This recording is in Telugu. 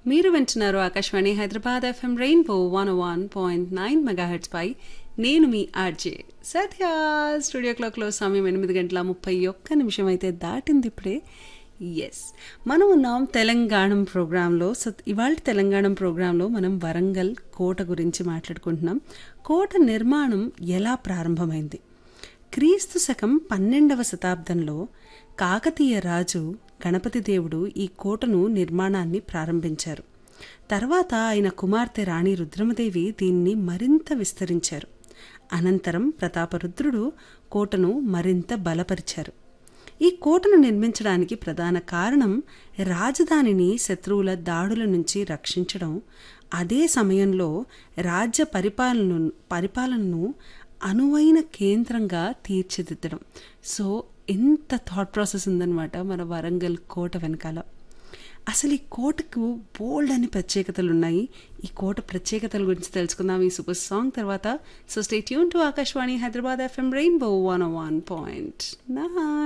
మీరు వింటున్నారు Akashvani Hyderabad FM rainbow one one point nine megahertz పై నేను మీ ఆర్జే సత్య స్టూడియో క్లాక్లో సమయం ఎనిమిది గంటల ముప్పై ఒక్క నిమిషం అయితే దాటింది ఇప్పుడే ఎస్ మనం ఉన్నాం తెలంగాణ ప్రోగ్రాంలో సో ఇవాళ తెలంగాణ ప్రోగ్రాంలో మనం వరంగల్ కోట గురించి మాట్లాడుకుంటున్నాం కోట నిర్మాణం ఎలా ప్రారంభమైంది క్రీస్తు శకం పన్నెండవ శతాబ్దంలో కాకతీయ రాజు గణపతి దేవుడు ఈ కోటను నిర్మాణాన్ని ప్రారంభించారు తర్వాత ఆయన కుమార్తె రాణి రుద్రమదేవి దీన్ని మరింత విస్తరించారు అనంతరం ప్రతాపరుద్రుడు కోటను మరింత బలపరిచారు ఈ కోటను నిర్మించడానికి ప్రధాన కారణం రాజధానిని శత్రువుల దాడుల నుంచి రక్షించడం అదే సమయంలో రాజ్య పరిపాలనను పరిపాలనను అనువైన కేంద్రంగా తీర్చిదిద్దడం సో ఎంత థాట్ ప్రాసెస్ ఉందన్నమాట మన వరంగల్ కోట వెనకాల అసలు ఈ కోటకు బోల్డ్ అని ప్రత్యేకతలు ఉన్నాయి ఈ కోట ప్రత్యేకతల గురించి తెలుసుకుందాం ఈ సూపర్ సాంగ్ తర్వాత so stay tune to Akashvani Hyderabad FM rainbow one one point నా